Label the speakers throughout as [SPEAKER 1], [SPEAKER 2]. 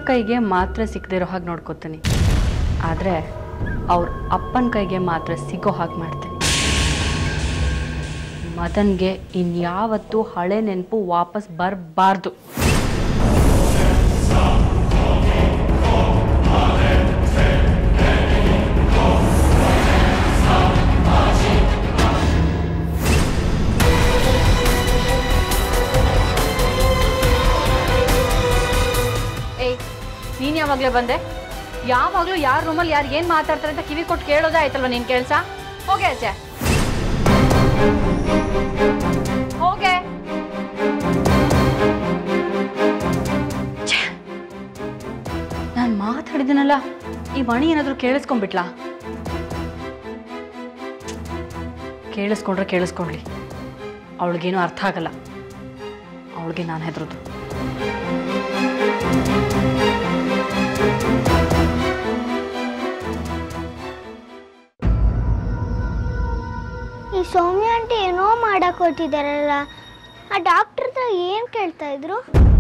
[SPEAKER 1] ಕೈಗೆ ಮಾತ್ರ ಸಿಕ್ಕದಿರೋ ಹಾಗೆ ನೋಡ್ಕೋತೀನಿ ಆದರೆ ಅವ್ರ ಅಪ್ಪನ ಕೈಗೆ ಮಾತ್ರ ಸಿಗೋ ಹಾಗೆ ಮಾಡ್ತೀನಿ ಮದನ್ಗೆ ಇನ್ಯಾವತ್ತೂ ಹಳೆ ನೆನಪು ವಾಪಸ್ ಬರಬಾರ್ದು ಏಯ್ ನೀನು ಯಾವಾಗಲೇ ಬಂದೆ ಯಾವಾಗಲೂ ಯಾರ ರೂಮಲ್ಲಿ ಯಾರು ಏನು ಮಾತಾಡ್ತಾರೆ ಅಂತ ಕಿವಿ ಕೊಟ್ಟು ಕೇಳೋದೇ ಆಯ್ತಲ್ವ ನಿನ್ನ ಕೆಲಸ ಹೋಗೆ ಆಚೆ ಹೋಗೆ ನಾನು ಮಾತಾಡಿದ್ದೀನಲ್ಲ ಈ ಮಣಿ ಏನಾದರೂ ಕೇಳಿಸ್ಕೊಂಡ್ಬಿಟ್ಲಾ ಕೇಳಿಸ್ಕೊಂಡ್ರೆ ಕೇಳಿಸ್ಕೊಂಡ್ಲಿ ಅವಳಿಗೇನು ಅರ್ಥ ಆಗಲ್ಲ ಅವಳಿಗೆ ನಾನು ಹೆದರೋದು
[SPEAKER 2] ಈ ಸೌಮ್ಯ ಆಂಟಿ ಏನೋ ಮಾಡಕ್ ಹೊರಟಿದಾರಲ್ಲ ಆ ಡಾಕ್ಟರ್ ಹತ್ರ ಏನ್ ಕೇಳ್ತಾ ಇದ್ರು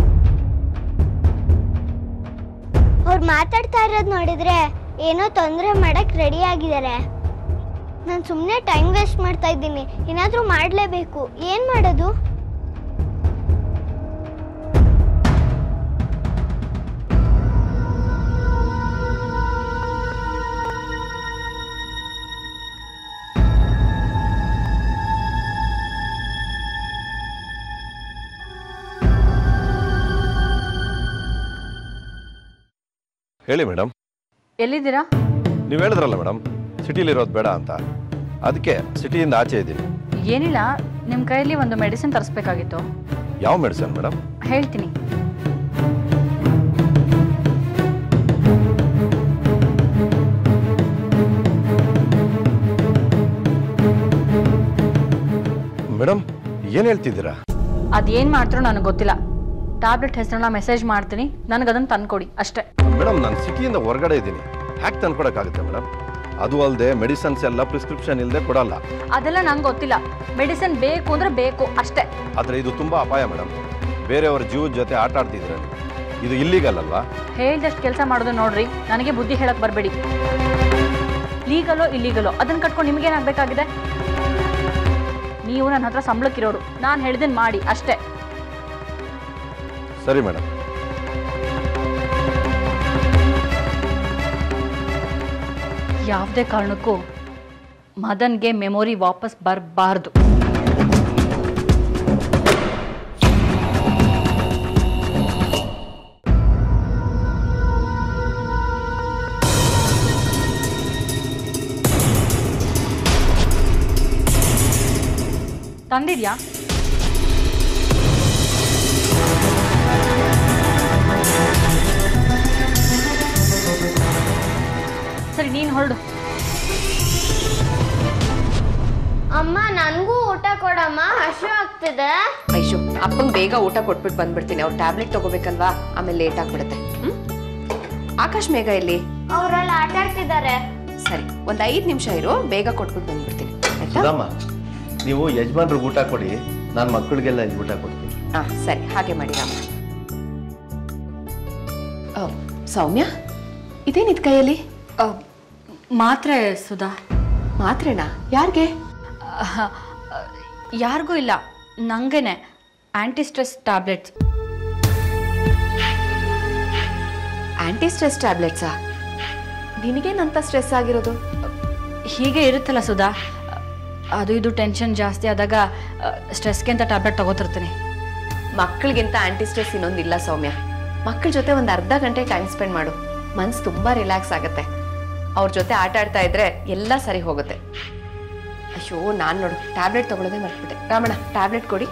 [SPEAKER 2] ಅವ್ರು ಮಾತಾಡ್ತಾ ಇರೋದು ನೋಡಿದ್ರೆ ಏನೋ ತೊಂದರೆ ಮಾಡಕ್ ರೆಡಿ ಆಗಿದ್ದಾರೆ ನಾನು ಸುಮ್ಮನೆ ಟೈಮ್ ವೇಸ್ಟ್ ಮಾಡ್ತಾ ಇದ್ದೀನಿ ಏನಾದರೂ ಮಾಡಲೇಬೇಕು ಏನು ಮಾಡೋದು
[SPEAKER 3] ಹೇಳಿ ಮೇಡಮ್
[SPEAKER 1] ಎಲ್ಲಿದ್ದೀರಾ
[SPEAKER 3] ನೀವು ಹೇಳಿದ್ರಲ್ಲ ಮೇಡಮ್ ಸಿಟಿಲಿರೋದು ಬೇಡ ಅಂತ ಅದಕ್ಕೆ ಸಿಟಿಯಿಂದ ಆಚೆ ಇದ್ದೀನಿ
[SPEAKER 1] ಏನಿಲ್ಲ ನಿಮ್ಮ ಕೈಯಲ್ಲಿ ಒಂದು ಮೆಡಿಸಿನ್ ತರಿಸ್ಬೇಕಾಗಿತ್ತು
[SPEAKER 3] ಯಾವ ಮೆಡಿಸನ್ ಮೇಡಮ್
[SPEAKER 1] ಹೇಳ್ತೀನಿ
[SPEAKER 3] ಮೇಡಮ್ ಏನು ಹೇಳ್ತಿದ್ದೀರಾ
[SPEAKER 1] ಅದೇನು ಮಾಡ್ತಾರೋ ನನಗೆ ಗೊತ್ತಿಲ್ಲ ಟ್ಯಾಬ್ಲೆಟ್ ಹೆಸರನ್ನ ಮೆಸೇಜ್ ಮಾಡ್ತೀನಿ ನನಗದನ್ನು ತಂದ್ಕೊಡಿ ಅಷ್ಟೇ
[SPEAKER 3] ಮೇಡಮ್ ನಾನು ಸಿಟಿಯಿಂದ ಹೊರಗಡೆ ಇದ್ದೀನಿ ಹ್ಯಾಕ್ ತಂದ್ಕೊಡಕ್ಕಾಗುತ್ತೆ ಮೇಡಮ್ ಅದು ಅಲ್ಲದೆ ಮೆಡಿಸನ್ಸ್ ಎಲ್ಲ ಪ್ರಿಸ್ಕ್ರಿಪ್ಷನ್ ಇಲ್ಲದೆ ಕೊಡಲ್ಲ
[SPEAKER 1] ಅದೆಲ್ಲ ನಂಗೆ ಗೊತ್ತಿಲ್ಲ ಮೆಡಿಸಿನ್ ಬೇಕು ಅಂದರೆ ಬೇಕು ಅಷ್ಟೇ
[SPEAKER 3] ಆದರೆ ಇದು ತುಂಬ ಅಪಾಯ ಮೇಡಮ್ ಬೇರೆಯವರ ಜೀವದ ಜೊತೆ ಆಟ ಆಡ್ತಿದ್ರೆ ಇದು ಇಲ್ಲಿಗಲ್ ಅಲ್ವಾ
[SPEAKER 1] ಹೇಳ್ದಷ್ಟು ಕೆಲಸ ಮಾಡೋದು ನೋಡ್ರಿ ನನಗೆ ಬುದ್ಧಿ ಹೇಳಕ್ ಬರಬೇಡಿ ಲೀಗಲೋ ಇಲ್ಲೀಗಲೋ ಅದನ್ನ ಕಟ್ಕೊಂಡು ನಿಮಗೇನಾಗಬೇಕಾಗಿದೆ ನೀವು ನನ್ನ ಹತ್ರ ಸಂಬಳಕ್ಕಿರೋರು ನಾನು ಹೇಳ್ದನ್ ಮಾಡಿ ಅಷ್ಟೇ
[SPEAKER 3] ಸರಿ ಮೇಡಮ್
[SPEAKER 1] ಯಾವುದೇ ಕಾರಣಕ್ಕೂ ಮದನ್ಗೆ ಮೆಮೊರಿ ವಾಪಸ್ ಬರಬಾರ್ದು ತಂದಿದ್ಯಾ ಸರಿ ನೀನು ಹೊರಡು
[SPEAKER 2] ಅಮ್ಮ ನನಗೂ ಊಟ ಕೊಡಮ್ಮ ಹಸು ಆಗ್ತಿದೆ
[SPEAKER 4] ಐಶು ಅಪ್ಪಂಗೆ ಬೇಗ ಊಟ ಕೊಟ್ಬಿಟ್ಟು ಬಂದ್ಬಿಡ್ತೀನಿ ಅವ್ರು ಟ್ಯಾಬ್ಲೆಟ್ ತಗೋಬೇಕಲ್ವಾ ಆಮೇಲೆ ಲೇಟ್ ಆಗ್ಬಿಡುತ್ತೆ ಹ್ಮ್ ಆಕಾಶ್ ಮೇಘ ಇಲ್ಲಿ
[SPEAKER 2] ಅವರೆಲ್ಲ ಆಟ ಆಡ್ತಿದ್ದಾರೆ
[SPEAKER 4] ಸರಿ ಒಂದ್ ಐದ್ ನಿಮಿಷ ಇರು ಬೇಗ ಕೊಟ್ಬಿಟ್ಟು ಬಂದ್ಬಿಡ್ತೀನಿ ಆಯ್ತಾ
[SPEAKER 5] ಸುಧಮ್ಮ ನೀವು ಯಜಮಾನ್ರಿಗೆ ಊಟ ಕೊಡಿ ನಾನು ಮಕ್ಕಳಿಗೆಲ್ಲ ಇಲ್ಲಿ ಊಟ ಕೊಡ್ತೀನಿ
[SPEAKER 4] ಹಾ ಸರಿ ಹಾಗೆ ಮಾಡಿ ರಾಮ ಓ, ಸೌಮ್ಯ ಇದೇನಿದ್ ಕೈಯಲ್ಲಿ
[SPEAKER 1] ಆ, ಮಾತ್ರೆ ಸುಧಾ
[SPEAKER 4] ಮಾತ್ರೆನಾ ಯಾರಿಗೆ
[SPEAKER 1] ಯಾರಿಗೂ ಇಲ್ಲ ನಂಗೇನೆ anti stress tablets
[SPEAKER 4] anti stress ಟ್ಯಾಬ್ಲೆಟ್ಸಾ ನಿನಗೇನಂತ ಸ್ಟ್ರೆಸ್ ಆಗಿರೋದು
[SPEAKER 1] ಹೀಗೆ ಇರುತ್ತಲ್ಲ ಸುಧಾ ಅದು ಇದು ಟೆನ್ಷನ್ ಜಾಸ್ತಿ ಆದಾಗ ಸ್ಟ್ರೆಸ್ಗೆ ಅಂತ ಟ್ಯಾಬ್ಲೆಟ್ ತಗೋತಿರ್ತೀನಿ
[SPEAKER 4] ಮಕ್ಕಳಿಗಿಂತ ಆಂಟಿ ಸ್ಟ್ರೆಸ್ ಇನ್ನೊಂದಿಲ್ಲ ಸೌಮ್ಯ ಮಕ್ಕಳ ಜೊತೆ ಒಂದು ಅರ್ಧ ಗಂಟೆ ಟೈಮ್ ಸ್ಪೆಂಡ್ ಮಾಡು ಮನ್ಸು ತುಂಬಾ ರಿಲ್ಯಾಕ್ಸ್ ಆಗುತ್ತೆ ಅವ್ರ ಜೊತೆ ಆಟ ಆಡ್ತಾ ಇದ್ರೆ ಎಲ್ಲ ಸರಿ ಹೋಗುತ್ತೆ ಅಯ್ಯೋ ನಾನು ನೋಡು ಟ್ಯಾಬ್ಲೆಟ್ ತಗೊಳ್ಳೋದೇ ಮರ್ತ್ಬಿಟ್ಟೆ ರಾಮಣ್ಣ ಟ್ಯಾಬ್ಲೆಟ್ ಕೊಡಿ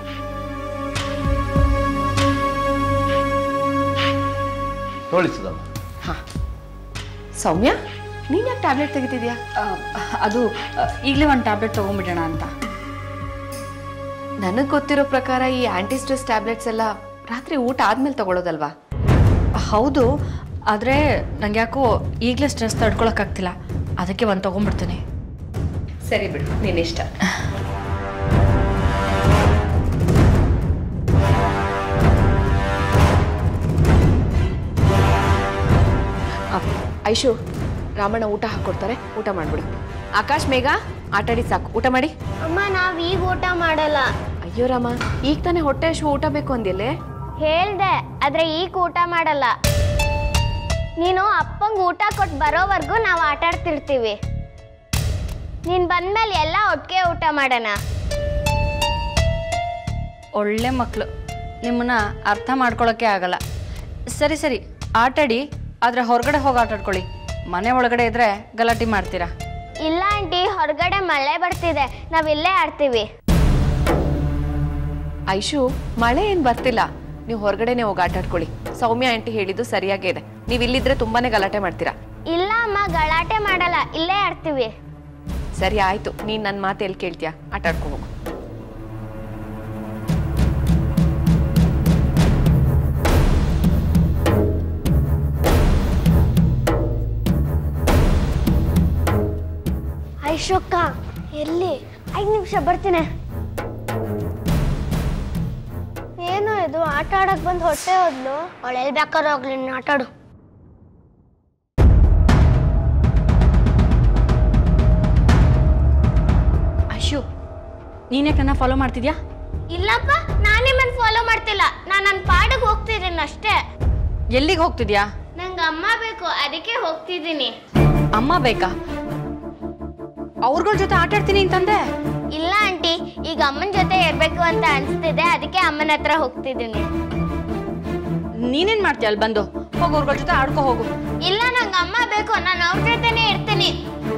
[SPEAKER 5] ನೋಡಿ ಸುಧಮ್ಮ
[SPEAKER 4] ಹಾ ಸೌಮ್ಯ ನೀನ್ ಯಾಕೆ ಟ್ಯಾಬ್ಲೆಟ್ ತೆಗಿತಿದ್ಯಾ
[SPEAKER 1] ಆ, ಅದು ಈಗಲೇ ಒಂದು ಟ್ಯಾಬ್ಲೆಟ್ ತೊಗೊಂಬಿಡೋಣ ಅಂತ
[SPEAKER 4] ನನಗೆ ಗೊತ್ತಿರೋ ಪ್ರಕಾರ ಈ ಆಂಟಿ ಸ್ಟ್ರೆಸ್ ಟ್ಯಾಬ್ಲೆಟ್ಸ್ ಎಲ್ಲ ರಾತ್ರಿ ಊಟ ಆದ್ಮೇಲೆ ತಗೊಳ್ಳೋದಲ್ವಾ
[SPEAKER 1] ಹೌದು ಆದರೆ ನಂಗೆ ಯಾಕೋ ಈಗಲೇ ಸ್ಟ್ರೆಸ್ ತಡ್ಕೊಳಕ್ಕಾಗ್ತಿಲ್ಲ ಅದಕ್ಕೆ ಒಂದು ತೊಗೊಂಬಿಡ್ತೀನಿ
[SPEAKER 4] ಸರಿ ಬಿಡು ನಿನ್ನಿಷ್ಟ ಐಶು ರಾಮಣ್ಣ ಊಟ ಹಾಕ್ಕೊಡ್ತಾರೆ ಊಟ ಮಾಡ್ಬಿಡಿ ಆಕಾಶ್ ಮೇಘ ಆಟಾಡಿ ಸಾಕು ಊಟ ಮಾಡಿ
[SPEAKER 2] ಅಮ್ಮ ನಾವ್ ಈಗ ಊಟ ಮಾಡಲ್ಲ
[SPEAKER 4] ಅಯ್ಯೋ ರಾಮ ಈಗ ತಾನೇ ಹೊಟ್ಟೆ ಅಷ್ಟು ಊಟ ಬೇಕು ಅಂದಿಲ್ಲೇ
[SPEAKER 2] ಹೇಳ್ದೆ ಆದ್ರೆ ಈಗ ಊಟ ಮಾಡಲ್ಲ ನೀನು ಅಪ್ಪಂಗ್ ಊಟ ಕೊಟ್ಟು ಬರೋವರೆಗೂ ನಾವು ಆಟ ಆಡ್ತಿರ್ತೀವಿ ನೀನ್ ಬಂದ್ಮೇಲೆ ಎಲ್ಲ ಒಟ್ಟಿಗೆ ಊಟ ಮಾಡೋಣ
[SPEAKER 1] ಒಳ್ಳೆ ಮಕ್ಕಳು ನಿಮ್ಮನ್ನ ಅರ್ಥ ಮಾಡ್ಕೊಳ್ಳೋಕ್ಕೆ ಆಗಲ್ಲ ಸರಿ ಸರಿ ಆಟಾಡಿ ಆದರೆ ಹೊರಗಡೆ ಹೋಗಿ ಆಟಾಡ್ಕೊಳ್ಳಿ ಮನೆ ಒಳಗಡೆ ಇದ್ರೆ ಗಲಾಟೆ ಮಾಡ್ತೀರಾ
[SPEAKER 2] ಇಲ್ಲ ಆಂಟಿ ಹೊರಗಡೆ ಮಳೆ ಬರ್ತಿದೆ ನಾವ್ ಇಲ್ಲೇ ಆಡ್ತೀವಿ
[SPEAKER 4] ಐಶು ಮಳೆ ಏನ್ ಬರ್ತಿಲ್ಲ ನೀವು ಹೊರಗಡೆನೆ ಹೋಗಿ ಆಟ ಆಡ್ಕೊಳ್ಳಿ ಸೌಮ್ಯ ಆಂಟಿ ಹೇಳಿದ್ದು ಸರಿಯಾಗೇ ಇದೆ ನೀವು ಇಲ್ಲಿದ್ರೆ ತುಂಬಾನೇ ಗಲಾಟೆ ಮಾಡ್ತೀರಾ
[SPEAKER 2] ಇಲ್ಲ ಅಮ್ಮ ಗಲಾಟೆ ಮಾಡಲ್ಲ ಇಲ್ಲೇ ಆಡ್ತೀವಿ
[SPEAKER 4] ಸರಿ ಆಯ್ತು ನೀನ್ ನನ್ನ ಮಾತು ಎಲ್ಲಿ ಕೇಳ್ತೀಯಾ ಆಟ ಆಡ್ಕೊ ಹೋಗು
[SPEAKER 2] ಐಶೋಕ್ಕ ಎಲ್ಲಿ ಐದು ನಿಮಿಷ ಬರ್ತೀನಿ ಏನು ಇದು ಆಟ ಆಡಕ್ ಬಂದು ಹೊಟ್ಟೆ ಹೋದ್ಲು ಅವಳು ಎಲ್ಲಿ ಬೇಕಾದ್ರೂ ಹೋಗ್ಲಿ ನೀನು ಆಟ ಆಡು
[SPEAKER 1] ಅಶು ನೀನೇ ನನ್ನ ಫಾಲೋ ಮಾಡ್ತಿದ್ಯಾ
[SPEAKER 2] ಇಲ್ಲಪ್ಪ ನಾನು ನಿಮ್ಮನ್ನ ಫಾಲೋ ಮಾಡ್ತಿಲ್ಲ ನಾನು ನನ್ನ ಪಾಡಿಗೆ ಹೋಗ್ತಿದ್ದೀನಿ ಅಷ್ಟೇ
[SPEAKER 1] ಎಲ್ಲಿಗೆ ಹೋಗ್ತಿದ್ಯಾ
[SPEAKER 2] ನಂಗೆ ಅಮ್ಮ ಬೇಕು ಅದಕ್ಕೆ ಹೋಗ್ತಿದ್ದೀನಿ
[SPEAKER 1] ಅಮ್ಮ ಬೇಕಾ ಅವ್ರಗಳ ಜೊತೆ ಆಟ ಆಡ್ತೀನಿ ಅಂತಂದೆ
[SPEAKER 2] ಇಲ್ಲ ಆಂಟಿ ಈಗ ಅಮ್ಮನ ಜೊತೆ ಇರ್ಬೇಕು ಅಂತ ಅನ್ಸ್ತಿದೆ ಅದಕ್ಕೆ ಅಮ್ಮನ ಹತ್ರ ಹೋಗ್ತಿದ್ದೀನಿ
[SPEAKER 1] ನೀನೇನ್ ಮಾಡ್ತೀಯ ಅಲ್ಲಿ ಬಂದು ಹೋಗು ಅವ್ರಗಳ ಜೊತೆ ಆಡ್ಕೊ ಹೋಗು
[SPEAKER 2] ಇಲ್ಲ ನಂಗೆ ಅಮ್ಮ ಬೇಕು ನಾನು ಅವ್ರ ಜೊತೆನೇ ಇರ್ತೀನಿ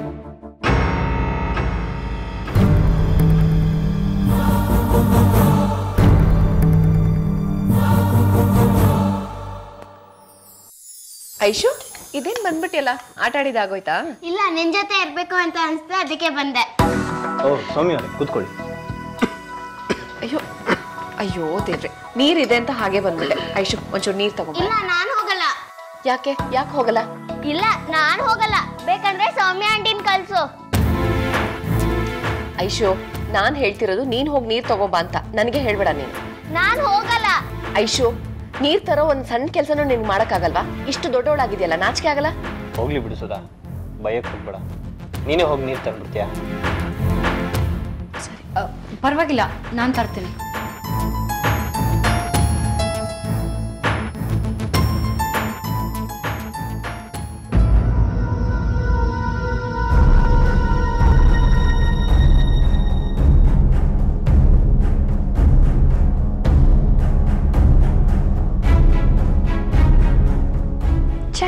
[SPEAKER 4] ಐಶು ಇದೇನ್ ಬಂದ್ಬಿಟ್ಟಿಯಲ್ಲ ಆಟ ಆಡಿದಾಗೋಯ್ತಾ
[SPEAKER 2] ಇಲ್ಲ ನಿನ್ ಜೊತೆ ಇರ್ಬೇಕು ಅಂತ ಅನ್ಸ್ತು ಅದಕ್ಕೆ ಬಂದೆ
[SPEAKER 5] ಓ ಸೌಮ್ಯ ಅವರೇ ಕೂತ್ಕೊಳ್ಳಿ
[SPEAKER 4] ಅಯ್ಯೋ ಅಯ್ಯೋ ದೇವ್ರೆ ನೀರಿದೆ ಅಂತ ಹಾಗೆ ಬಂದ್ಬಿಟ್ಟೆ ಐಶು ಒಂಚೂರು ನೀರ್ ತಗೊಂಬ
[SPEAKER 2] ಇಲ್ಲ ನಾನು ಹೋಗಲ್ಲ
[SPEAKER 4] ಯಾಕೆ ಯಾಕೆ ಹೋಗಲ್ಲ
[SPEAKER 2] ಇಲ್ಲ ನಾನು ಹೋಗಲ್ಲ ಬೇಕಂದ್ರೆ ಸೌಮ್ಯ ಆಂಟಿನ ಕಳ್ಸು
[SPEAKER 4] ಐಶು ನಾನ್ ಹೇಳ್ತಿರೋದು ನೀನ್ ಹೋಗಿ ನೀರ್ ತಗೊಂಬಾ ಅಂತ ನನಗೆ ಹೇಳ್ಬೇಡ ನೀನು
[SPEAKER 2] ನಾನು ಹೋಗಲ್ಲ
[SPEAKER 4] ಐಶು ನೀರ್ ತರೋ ಒಂದ್ ಸಣ್ಣ ಕೆಲ್ಸನೂ ನಿನ್ ಮಾಡಕ್ಕಾಗಲ್ವಾ ಇಷ್ಟು ದೊಡ್ಡವಳಾಗಿದೆಯಲ್ಲ ನಾಚಿಕೆ ಆಗಲ್ಲ
[SPEAKER 5] ಹೋಗ್ಲಿ ಬಿಡು ಸುಧಾ ಭಯಕ್ಕೆ ಹೋಗ್ಬೇಡ ನೀನೇ ಹೋಗಿ ನೀರು ತಂದ್ಬಿಡ್ತೀಯಾ
[SPEAKER 1] ಸರಿ ಅ, ಪರವಾಗಿಲ್ಲ ನಾನು ತರ್ತೀನಿ ಛೆ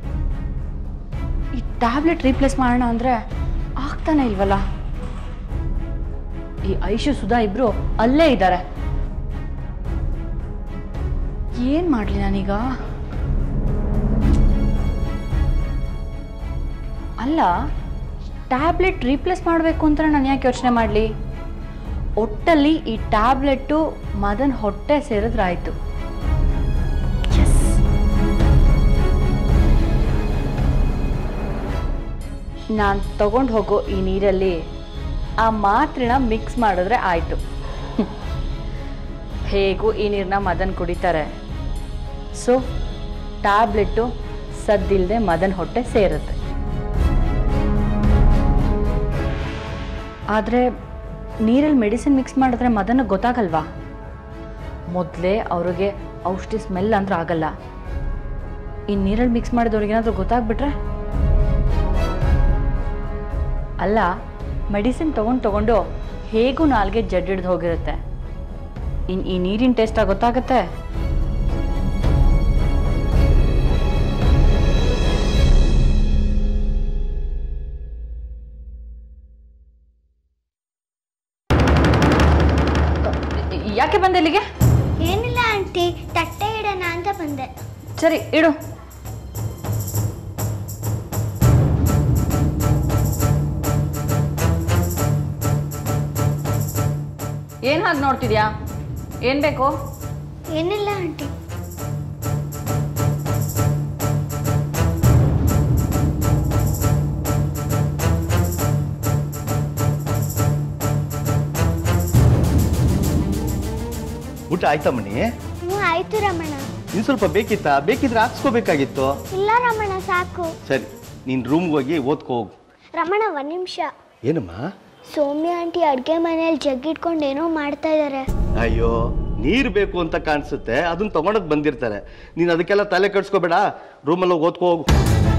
[SPEAKER 1] ಈ ಟ್ಯಾಬ್ಲೆಟ್ ರೀಪ್ಲೇಸ್ ಮಾಡೋಣ ಅಂದರೆ ಆಗ್ತಾನೆ ಇಲ್ವಲ್ಲ ಈ ಐಶು ಸುಧಾ ಇಬ್ರು ಅಲ್ಲೇ ಇದ್ದಾರೆ ಏನ್ ಮಾಡ್ಲಿ ನಾನೀಗ ಅಲ್ಲ ಟ್ಯಾಬ್ಲೆಟ್ ರೀಪ್ಲೇಸ್ ಮಾಡಬೇಕು ಅಂತ ನಾನು ಯಾಕೆ ಯೋಚನೆ ಮಾಡಲಿ ಒಟ್ಟಲ್ಲಿ ಈ ಟ್ಯಾಬ್ಲೆಟ್ಟು ಮದನ್ ಹೊಟ್ಟೆ ಸೇರಿದ್ರಾಯ್ತು ನಾನು ತಗೊಂಡು ಹೋಗೋ ಈ ನೀರಲ್ಲಿ ಆ ಮಾತ್ರೆನ ಮಿಕ್ಸ್ ಮಾಡಿದ್ರೆ ಆಯಿತು ಹೇಗೂ ಈ ನೀರನ್ನ ಮದನ್ ಕುಡಿತಾರೆ ಸೊ ಟ್ಯಾಬ್ಲೆಟ್ಟು ಸದ್ದಿಲ್ಲದೆ ಮದನ್ ಹೊಟ್ಟೆ ಸೇರುತ್ತೆ ಆದರೆ ನೀರಲ್ಲಿ ಮೆಡಿಸಿನ್ ಮಿಕ್ಸ್ ಮಾಡಿದ್ರೆ ಮದನ ಗೊತ್ತಾಗಲ್ವಾ ಮೊದಲೇ ಅವ್ರಿಗೆ ಔಷಧಿ ಸ್ಮೆಲ್ ಅಂದ್ರೆ ಆಗಲ್ಲ ಈ ನೀರಲ್ಲಿ ಮಿಕ್ಸ್ ಮಾಡಿದವ್ರಿಗೆ ಏನಾದರೂ ಗೊತ್ತಾಗ್ಬಿಟ್ರೆ ಅಲ್ಲ ಮೆಡಿಸಿನ್ ತೊಗೊಂಡು ತೊಗೊಂಡು ಹೇಗೂ ನಾಲ್ಗೆ ಜಡ್ ಹಿಡ್ದು ಹೋಗಿರುತ್ತೆ ಇನ್ನು ಈ ನೀರಿನ ಟೇಸ್ಟ್ ಗೊತ್ತಾಗತ್ತೆ ಯಾಕೆ ಬಂದೆ ಇಲ್ಲಿಗೆ
[SPEAKER 2] ಏನಿಲ್ಲ ಆಂಟಿ ತಟ್ಟೆ ಇಡೋಣ ಅಂತ ಬಂದೆ
[SPEAKER 1] ಸರಿ ಇಡು ಏನ್ ಹಾಗೆ ನೋಡ್ತಿದ್ಯಾ ಏನ್ ಬೇಕು
[SPEAKER 2] ಏನಿಲ್ಲ ಆಂಟಿ
[SPEAKER 5] ಊಟ ಆಯ್ತಾ ಮಣಿ
[SPEAKER 2] ಹ್ಞೂ ಆಯ್ತು ರಮಣ
[SPEAKER 5] ಇನ್ನು ಸ್ವಲ್ಪ ಬೇಕಿತ್ತಾ ಬೇಕಿದ್ರೆ ಹಾಕ್ಸ್ಕೋಬೇಕಾಗಿತ್ತು
[SPEAKER 2] ಇಲ್ಲ ರಮಣ ಸಾಕು
[SPEAKER 5] ಸರಿ ನೀನು ರೂಮ್ಗೆ ಹೋಗಿ ಓದ್ಕೋ ಹೋಗು
[SPEAKER 2] ರಮಣ ಒಂದ್ ನಿಮಿಷ
[SPEAKER 5] ಏನಮ್ಮ
[SPEAKER 2] ಸೌಮ್ಯ ಆಂಟಿ ಅಡ್ಗೆ ಮನೇಲಿ ಜಗ್ಗಿಟ್ಕೊಂಡು ಏನೋ ಮಾಡ್ತಾ ಇದಾರೆ
[SPEAKER 5] ಅಯ್ಯೋ ನೀರು ಬೇಕು ಅಂತ ಕಾಣಿಸುತ್ತೆ ಅದನ್ನ ತಗೊಂಡಕ್ ಬಂದಿರ್ತಾರೆ ನೀನು ಅದಕ್ಕೆಲ್ಲ ತಲೆ ಕೆಡ್ಸ್ಕೋಬೇಡ ರೂಮಲ್ಲಿ ಹೋಗಿ ಓದ್ಕೋ ಹೋಗು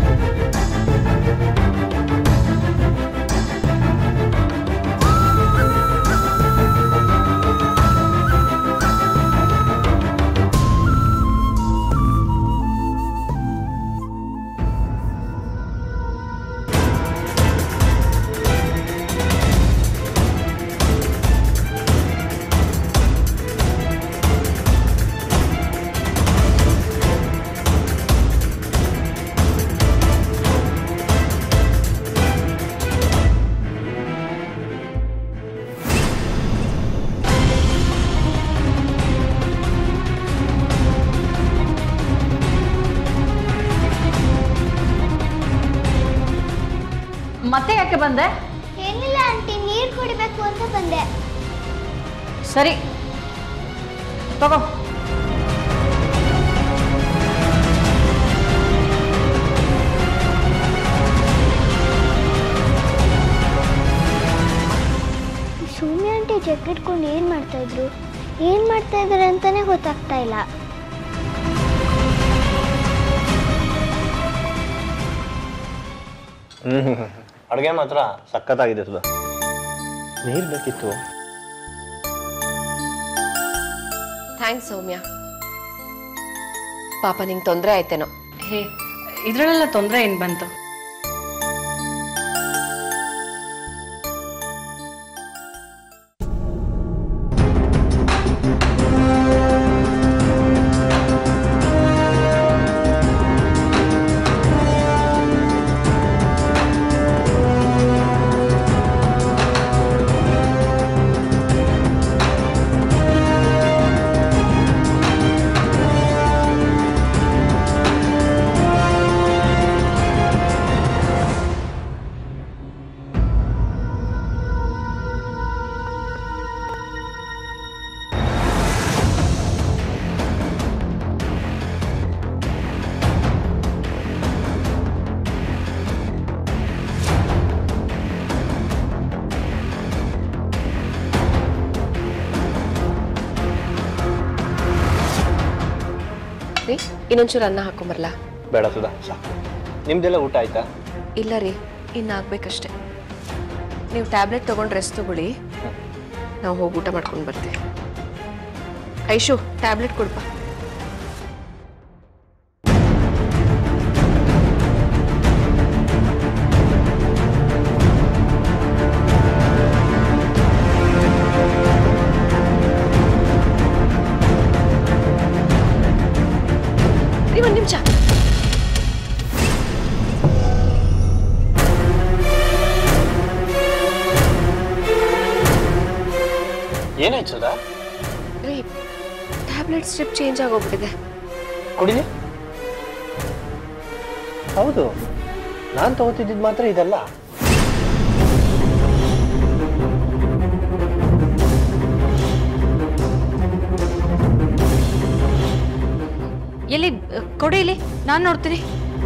[SPEAKER 1] ಮತ್ತೆ ಯಾಕೆ ಬಂದೆ
[SPEAKER 2] ಏನಿಲ್ಲ ಆಂಟಿ ನೀರ್ ಕುಡಿಬೇಕು ಅಂತ ಬಂದೆ
[SPEAKER 1] ಸರಿ ತಗೋ
[SPEAKER 2] ಸೌಮ್ಯ ಆಂಟಿ ಜಗ್ಗಿಟ್ಕೊಂಡು ಏನ್ ಮಾಡ್ತಾ ಇದ್ರು ಏನ್ ಮಾಡ್ತಾ ಇದಾರೆ ಅಂತಾನೆ ಗೊತ್ತಾಗ್ತಾ ಇಲ್ಲ
[SPEAKER 6] ಹ್ಮ್ ಅಡುಗೆ ಮಾತ್ರ ಸಖತ್ತಾಗಿದೆ ಸುಧಾ ನೀರು ಬೇಕಿತ್ತು
[SPEAKER 4] ಥ್ಯಾಂಕ್ಸ್ ಸೌಮ್ಯ ಪಾಪ ನಿಂಗೆ ತೊಂದರೆ ಆಯ್ತೇನೋ
[SPEAKER 1] ಹೇ ಇದ್ರಲ್ಲೆಲ್ಲ ತೊಂದರೆ ಏನು ಬಂತು
[SPEAKER 4] ರೀ ಇನ್ನೊಂಚೂರು ಅನ್ನ ಹಾಕೊಂಬರ್ಲಾ
[SPEAKER 6] ಬೇಡ ಸುಧಾ ಸಾಕು ನಿಮ್ದೆಲ್ಲ ಊಟ ಆಯ್ತಾ
[SPEAKER 4] ಇಲ್ಲ ರೀ ಇನ್ನು ಆಗ್ಬೇಕಷ್ಟೆ ನೀವು ಟ್ಯಾಬ್ಲೆಟ್ ತೊಗೊಂಡು ರೆಸ್ಟ್ ತಗೊಳ್ಳಿ ನಾವು ಹೋಗಿ ಊಟ ಮಾಡ್ಕೊಂಡು ಬರ್ತೀವಿ ಐಶು ಟ್ಯಾಬ್ಲೆಟ್ ಕೊಡ್ಪ ರೀ ಒಂದು ನಿಮಿಷ
[SPEAKER 6] ಏನಾಯ್ತು ಸುಧಾ
[SPEAKER 4] ರೀ ಟ್ಯಾಬ್ಲೆಟ್ ಸ್ಟ್ರಿಪ್ ಚೇಂಜ್ ಆಗೋಗ್ಬಿಟ್ಟಿದೆ
[SPEAKER 6] ಕುಡಿಲಿ ಹೌದು ನಾನು ತಗೋತಿದ್ದಿದ್ದು ಮಾತ್ರ ಇದಲ್ಲ
[SPEAKER 1] ಎಲ್ಲಿ ಅ, ಕೊಡಿ ಇಲ್ಲಿ ನಾನು ನೋಡ್ತೀನಿ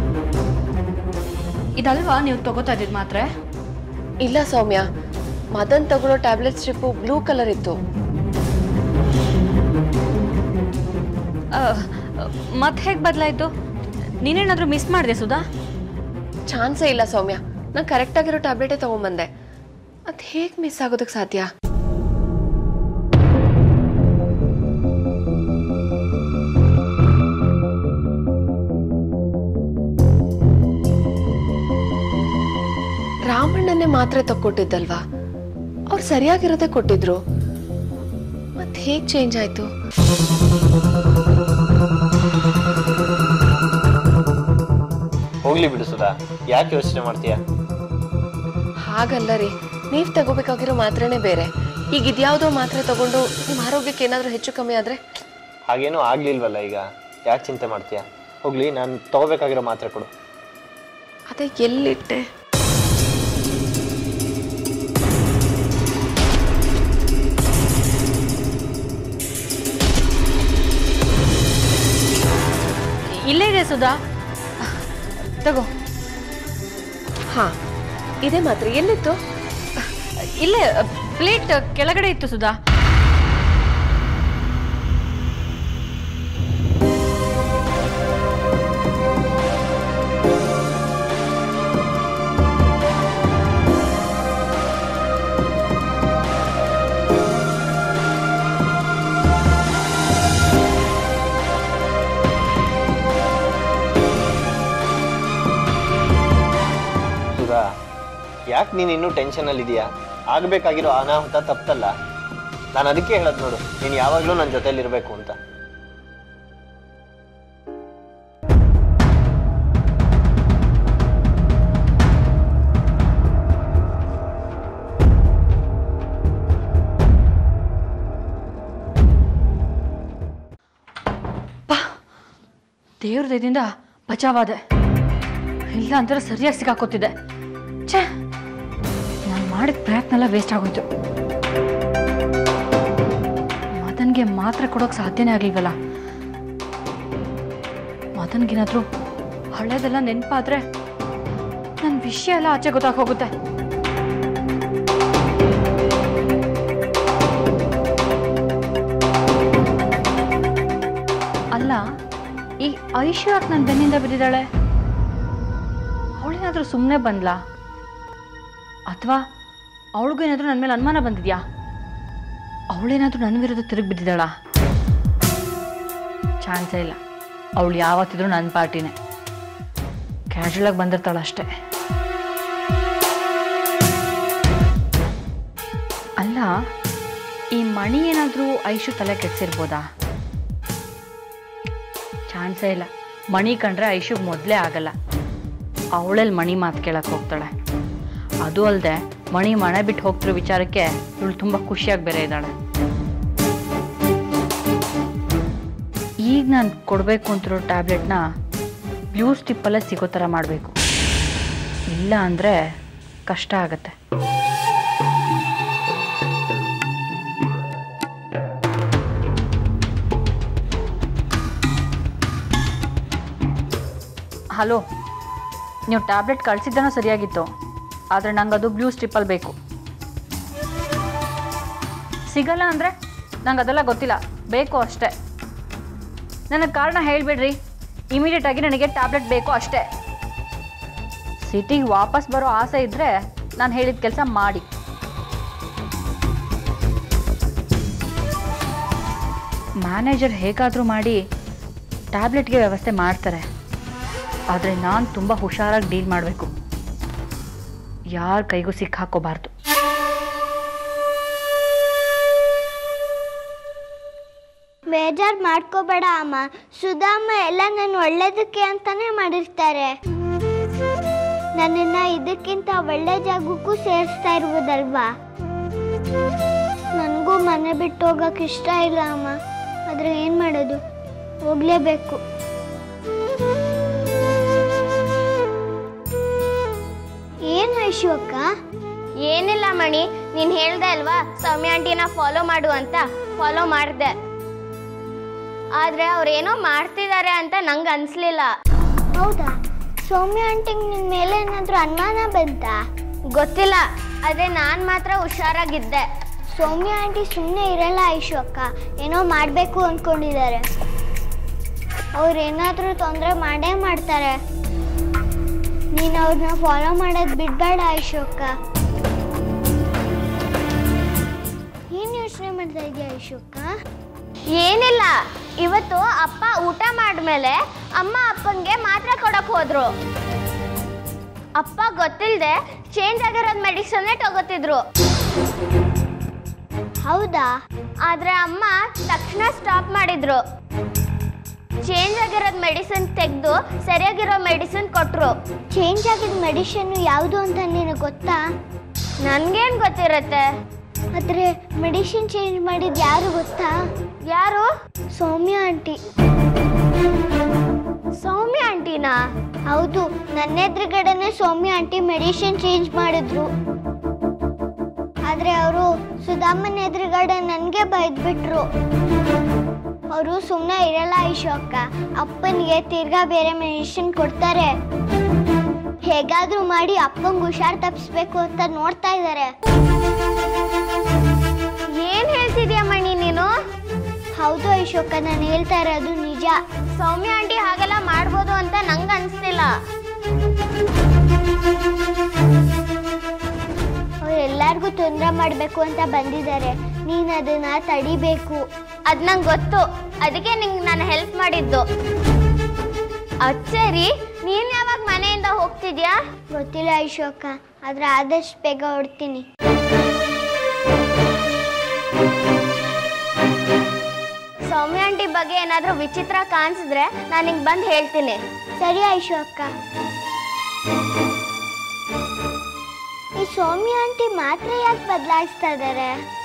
[SPEAKER 1] ಇದಲ್ವಾ ನೀವು ತಗೋತಾ ಇದ್ದಿದ್ದು ಮಾತ್ರೆ
[SPEAKER 4] ಇಲ್ಲ ಸೌಮ್ಯ ಮದನ್ ತಗೊಳ್ಳೋ ಟ್ಯಾಬ್ಲೆಟ್ ಸ್ಟ್ರಿಪ್ಪು ಬ್ಲೂ ಕಲರ್ ಇತ್ತು
[SPEAKER 1] ಮತ್ತೆ ಹೇಗೆ ಬದಲಾಯಿತು ನೀನೇನಾದರೂ ಮಿಸ್ ಮಾಡಿದೆ ಸುಧಾ
[SPEAKER 4] ಚಾನ್ಸೇ ಇಲ್ಲ ಸೌಮ್ಯ ನಾನು ಕರೆಕ್ಟಾಗಿರೋ ಟ್ಯಾಬ್ಲೆಟೇ ತೊಗೊಂಬಂದೆ ಅದು ಹೇಗೆ ಮಿಸ್ ಆಗೋದಕ್ಕೆ ಸಾಧ್ಯ ರಾಮಣ್ಣನೇ ಮಾತ್ರೆ ತಕ್ಕೊಟ್ಟಿದ್ದಲ್ವಾ ಅವ್ರು ಸರಿಯಾಗಿರೋದೇ ಕೊಟ್ಟಿದ್ರು ಮತ್ತೆ ಹೇಗೆ ಚೇಂಜ್ ಆಯ್ತು
[SPEAKER 6] ಹೋಗ್ಲಿ ಬಿಡು ಸುಧಾ ಯಾಕೆ ಯೋಚನೆ ಮಾಡ್ತೀಯಾ
[SPEAKER 4] ಹಾಗಲ್ಲ ರೀ ನೀವು ತಗೋಬೇಕಾಗಿರೋ ಮಾತ್ರೆನೇ ಬೇರೆ ಈಗ ಇದ್ಯಾವುದೋ ಮಾತ್ರೆ ತಗೊಂಡು ನಿಮ್ಮ ಆರೋಗ್ಯಕ್ಕೆ ಏನಾದರೂ ಹೆಚ್ಚು ಕಮ್ಮಿ ಆದರೆ
[SPEAKER 6] ಹಾಗೇನೂ ಆಗ್ಲಿಲ್ವಲ್ಲ ಈಗ ಯಾಕೆ ಚಿಂತೆ ಮಾಡ್ತೀಯಾ ಹೋಗ್ಲಿ ನಾನು ತಗೋಬೇಕಾಗಿರೋ ಮಾತ್ರೆ ಕೊಡು
[SPEAKER 4] ಅದೇ ಎಲ್ಲಿಟ್ಟೆ
[SPEAKER 1] ಸುಧಾ ತಗೋ
[SPEAKER 4] ಹಾ ಇದೇ ಮಾತ್ರ ಎಲ್ಲಿತ್ತು
[SPEAKER 1] ಇಲ್ಲೇ ಪ್ಲೇಟ್ ಕೆಳಗಡೆ ಇತ್ತು ಸುಧಾ
[SPEAKER 6] ಸುಧಾ ಯಾಕೆ ನೀನು ಇನ್ನೂ ಟೆನ್ಷನಲ್ಲಿ ಇದೆಯಾ ಆಗಬೇಕಾಗಿರೋ ಅನಾಹುತ ತಪ್ಪಲ್ಲ ನಾನು ಅದಕ್ಕೆ ಹೇಳೋದು ನೋಡು ನೀನು ಯಾವಾಗಲೂ ನನ್ನ ಜೊತೆಲಿ ಇರಬೇಕು ಅಂತ
[SPEAKER 1] ದೇವ್ರ ದಯದಿಂದ ಬಚಾವಾದೆ ಇಲ್ಲ ಅಂದ್ರೆ ಸರಿಯಾಗಿ ಸಿಕ್ಕಾಕೋತಿದ್ದೆ ಛೇ ನಾನು ಮಾಡಿದ ಪ್ರಯತ್ನ ಎಲ್ಲ ವೇಸ್ಟ್ ಆಗೋಯ್ತು ಮದನ್ಗೆ ಮಾತ್ರ ಕೊಡೋಕೆ ಸಾಧ್ಯನೇ ಆಗ್ಲಿಲ್ವಲ್ಲ ಮದನ್ಗೇನಾದ್ರೂ ಹಳೇದೆಲ್ಲ ನೆನಪಾದ್ರೆ ನನ್ನ ವಿಷಯ ಎಲ್ಲ ಆಚೆ ಗೊತ್ತಾಗ ಹೋಗುತ್ತೆ ಅಲ್ಲ ಈ ಐಶು ಯಾಕೆ ನನ್ನ ಬೆನ್ನಿಂದ ಬಿದ್ದಿದ್ದಾಳೆ ಅವಳೇನಾದ್ರೂ ಸುಮ್ಮನೆ ಬಂದ್ಲಾ ಅಥವಾ ಅವಳಿಗೂ ಏನಾದರೂ ನನ್ನ ಮೇಲೆ ಅನುಮಾನ ಬಂದಿದ್ಯಾ ಅವಳೇನಾದ್ರೂ ನನ್ನ ವಿರುದ್ಧ ತಿರುಗಿ ಬಿದ್ದಿದ್ದಾಳಾ ಚಾನ್ಸೇ ಇಲ್ಲ ಅವಳು ಯಾವತ್ತಿದ್ರೂ ನನ್ನ ಪಾರ್ಟಿನೇ ಕ್ಯಾಶುವಲಾಗಿ ಬಂದಿರ್ತಾಳೆ ಅಷ್ಟೇ ಅಲ್ಲ ಈ ಮಣಿ ಏನಾದರೂ ಐಶು ತಲೆ ಕೆಡ್ಸಿರ್ಬೋದಾ ಚಾನ್ಸೇ ಇಲ್ಲ ಮಣಿ ಕಂಡ್ರೆ ಐಶುಗ್ ಮೊದಲೇ ಆಗಲ್ಲ ಅವಳಲ್ಲಿ ಮಣಿ ಮಾತು ಕೇಳಕ್ಕೆ ಹೋಗ್ತಾಳೆ ಅದು ಅಲ್ಲದೆ ಮಣಿ ಮನೆ ಬಿಟ್ಟು ಹೋಗ್ತಿರೋ ವಿಚಾರಕ್ಕೆ ಇವಳು ತುಂಬ ಖುಷಿಯಾಗಿ ಬೇರೆ ಇದ್ದಾಳೆ ಈಗ ನಾನು ಕೊಡಬೇಕು ಅಂತಿರೋ ಟ್ಯಾಬ್ಲೆಟ್ನ ಬ್ಲೂ ಸ್ಟಿಪ್ಪಲ್ಲೇ ಸಿಗೋ ಥರ ಮಾಡಬೇಕು ಇಲ್ಲ ಅಂದರೆ ಕಷ್ಟ ಆಗತ್ತೆ ಹಲೋ ನೀವು ಟ್ಯಾಬ್ಲೆಟ್ ಕಳಿಸಿದ್ದನೂ ಸರಿಯಾಗಿತ್ತು ಆದರೆ ನಂಗೆ ಅದು ಬ್ಲೂ ಸ್ಟ್ರಿಪ್ಪಲ್ಲಿ ಬೇಕು ಸಿಗಲ್ಲ ಅಂದರೆ ನಂಗೆ ಅದೆಲ್ಲ ಗೊತ್ತಿಲ್ಲ ಬೇಕು ಅಷ್ಟೇ ನನಗೆ ಕಾರಣ ಹೇಳಿಬಿಡ್ರಿ ಇಮಿಡಿಯೇಟಾಗಿ ನನಗೆ ಟ್ಯಾಬ್ಲೆಟ್ ಬೇಕು ಅಷ್ಟೇ ಸಿಟಿಗೆ ವಾಪಸ್ ಬರೋ ಆಸೆ ಇದ್ದರೆ ನಾನು ಹೇಳಿದ ಕೆಲಸ ಮಾಡಿ ಮ್ಯಾನೇಜರ್ ಹೇಗಾದರೂ ಮಾಡಿ ಟ್ಯಾಬ್ಲೆಟ್ಗೆ ವ್ಯವಸ್ಥೆ ಮಾಡ್ತಾರೆ ಆದರೆ ನಾನು ತುಂಬ ಹುಷಾರಾಗಿ ಡೀಲ್ ಮಾಡಬೇಕು ಯಾರ ಕೈಗೂ ಸಿಕ್ಕಾಕೋಬಾರ್ದು
[SPEAKER 2] ಬೇಜಾರ್ ಮಾಡ್ಕೋಬೇಡ ಅಮ್ಮ ಸುಧಾಮ ಎಲ್ಲ ನನ್ನ ಒಳ್ಳೇದಕ್ಕೆ ಅಂತಾನೆ ಮಾಡಿರ್ತಾರೆ ನನ್ನನ್ನ ಇದಕ್ಕಿಂತ ಒಳ್ಳೆ ಜಾಗಕ್ಕೂ ಸೇರಿಸ್ತಾ ಇರ್ಬೋದಲ್ವಾ ನನಗೂ ಮನೆ ಬಿಟ್ಟು ಹೋಗಕ್ಕೆ ಇಷ್ಟ ಇಲ್ಲ ಅಮ್ಮ ಆದ್ರೆ ಏನ್ ಮಾಡೋದು ಹೋಗ್ಲೇಬೇಕು ಏನ್ ಐಶು ಅಕ್ಕ
[SPEAKER 7] ಏನಿಲ್ಲ ಮಣಿ ನೀನ್ ಹೇಳ್ದೆ ಅಲ್ವಾ ಸೌಮ್ಯ ಆಂಟಿನ ಫಾಲೋ ಮಾಡು ಅಂತ ಫಾಲೋ ಮಾಡ್ದೆ ಆದ್ರೆ ಅವ್ರೇನೋ ಮಾಡ್ತಿದ್ದಾರೆ ಅಂತ ನಂಗೆ ಅನ್ಸ್ಲಿಲ್ಲ
[SPEAKER 2] ಹೌದಾ ಸೌಮ್ಯ ಆಂಟಿಗೆ ನಿನ್ ಮೇಲೆ ಏನಾದ್ರೂ ಅನುಮಾನ ಬಂತಾ
[SPEAKER 7] ಗೊತ್ತಿಲ್ಲ ಅದೇ ನಾನ್ ಮಾತ್ರ ಹುಷಾರಾಗಿದ್ದೆ
[SPEAKER 2] ಸೌಮ್ಯ ಆಂಟಿ ಸುಮ್ಮನೆ ಇರಲ್ಲ ಐಶು ಅಕ್ಕ ಏನೋ ಮಾಡಬೇಕು ಅಂದ್ಕೊಂಡಿದ್ದಾರೆ ಅವ್ರು ಏನಾದರೂ ತೊಂದರೆ ಮಾಡೇ ಮಾಡ್ತಾರೆ ನೀನು ಅವ್ರನ್ನ ಫಾಲೋ ಮಾಡೋದು ಬಿಡಬೇಡ ಐಶು ಅಕ್ಕ ಏನು ಯೋಚನೆ ಮಾಡ್ತಾ ಇದೆಯಾ ಐಶು ಅಕ್ಕ
[SPEAKER 7] ಏನಿಲ್ಲ ಇವತ್ತು ಅಪ್ಪ ಊಟ ಮಾಡ್ಮೇಲೆ ಅಮ್ಮ ಅಪ್ಪಂಗೆ ಮಾತ್ರೆ ಕೊಡಕ್ ಹೋದ್ರು ಅಪ್ಪ ಗೊತ್ತಿಲ್ಲದೆ ಚೇಂಜ್ ಆಗಿರೋದ್ ಮೆಡಿಸನ್ನೇ ತಗೋತಿದ್ರು
[SPEAKER 2] ಹೌದಾ
[SPEAKER 7] ಆದ್ರೆ ಅಮ್ಮ ತಕ್ಷಣ ಸ್ಟಾಪ್ ಮಾಡಿದ್ರು ಚೇಂಜ್ ಆಗಿರೋದ್ ಮೆಡಿಸಿನ್ ತೆಗೆದು ಸರಿಯಾಗಿರೋ ಮೆಡಿಸಿನ್ ಕೊಟ್ರು
[SPEAKER 2] ಚೇಂಜ್ ಆಗಿದ ಮೆಡಿಷನ್ ಯಾವುದು ಅಂತ ನಿನಗೆ ಗೊತ್ತಾ
[SPEAKER 7] ನನ್ಗೇನ್ ಗೊತ್ತಿರತ್ತೆ
[SPEAKER 2] ಆದರೆ ಮೆಡಿಸಿನ್ ಚೇಂಜ್ ಮಾಡಿದ್ದು ಯಾರು ಗೊತ್ತಾ
[SPEAKER 7] ಯಾರು
[SPEAKER 2] ಸೌಮ್ಯ ಆಂಟಿ
[SPEAKER 7] ಸೌಮ್ಯ ಆಂಟಿನಾ
[SPEAKER 2] ಹೌದು ನನ್ನ ಎದುರುಗಡೆನೆ ಸೌಮ್ಯ ಆಂಟಿ ಮೆಡಿಸಿನ್ ಚೇಂಜ್ ಮಾಡಿದ್ರು ಆದ್ರೆ ಅವರು ಸುಧಾಮನ್ ಎದುರುಗಡೆ ನನಗೆ ಬೈದ್ಬಿಟ್ರು ಅವರು ಸುಮ್ಮನೆ ಇರಲ್ಲ ಐಶು ಅಕ್ಕ ಅಪ್ಪನಿಗೆ ತಿರ್ಗಾ ಬೇರೆ ಮೆಡಿಸಿನ್ ಕೊಡ್ತಾರೆ ಹೇಗಾದ್ರೂ ಮಾಡಿ ಅಪ್ಪಂಗೆ ಹುಷಾರ್ ತಪ್ಪಿಸ್ಬೇಕು ಅಂತ ನೋಡ್ತಾ ಇದ್ದಾರೆ
[SPEAKER 7] ಏನ್ ಹೇಳ್ತಿದ್ಯಾ ಮಣಿ ನೀನು
[SPEAKER 2] ಹೌದು ಐಶು ಅಕ್ಕ ನಾನು ಹೇಳ್ತಾ ಇರೋದು ನಿಜ
[SPEAKER 7] ಸೌಮ್ಯ ಆಂಟಿ ಹಾಗೆಲ್ಲ ಮಾಡ್ಬೋದು ಅಂತ ನಂಗೆ ಅನ್ಸ್ತಿಲ್ಲ
[SPEAKER 2] ಅವ್ರು ಎಲ್ಲಾರ್ಗೂ ತೊಂದರೆ ಮಾಡಬೇಕು ಅಂತ ಬಂದಿದ್ದಾರೆ ನೀನು ಅದನ್ನ ತಡಿಬೇಕು
[SPEAKER 7] ಅದ್ ನಂಗೆ ಗೊತ್ತು ಅದಕ್ಕೆ ನಿಂಗೆ ನಾನು ಹೆಲ್ಪ್ ಮಾಡಿದ್ದು ಅದ್ ಸರಿ ನೀನ್ ಯಾವಾಗ ಮನೆಯಿಂದ ಹೋಗ್ತಿದ್ಯಾ
[SPEAKER 2] ಗೊತ್ತಿಲ್ಲ ಐಶು ಅಕ್ಕ ಆದ್ರೆ ಆದಷ್ಟು ಬೇಗ ಹೊಡ್ತೀನಿ
[SPEAKER 7] ಸೌಮ್ಯ ಆಂಟಿ ಬಗ್ಗೆ ಏನಾದ್ರೂ ವಿಚಿತ್ರ ಕಾಣಿಸಿದ್ರೆ ನಾನು ನಿಂಗೆ ಬಂದು ಹೇಳ್ತೀನಿ
[SPEAKER 2] ಸರಿ ಐಶು ಅಕ್ಕ ಈ ಸೌಮ್ಯ ಆಂಟಿ ಮಾತ್ರ ಯಾಕೆ ಬದಲಾಯಿಸ್ತಾ ಇದ್ದಾರೆ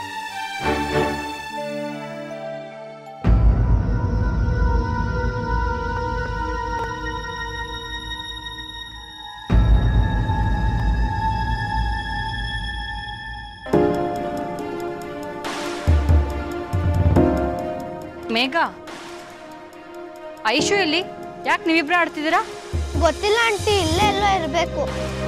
[SPEAKER 1] ಮೇಘ ಐಶು ಎಲ್ಲಿ ಯಾಕೆ ನೀವಿಬ್ರು ಆಡ್ತಿದ್ದೀರಾ
[SPEAKER 2] ಗೊತ್ತಿಲ್ಲ ಆಂಟಿ ಇಲ್ಲೇ ಎಲ್ಲೋ ಇರಬೇಕು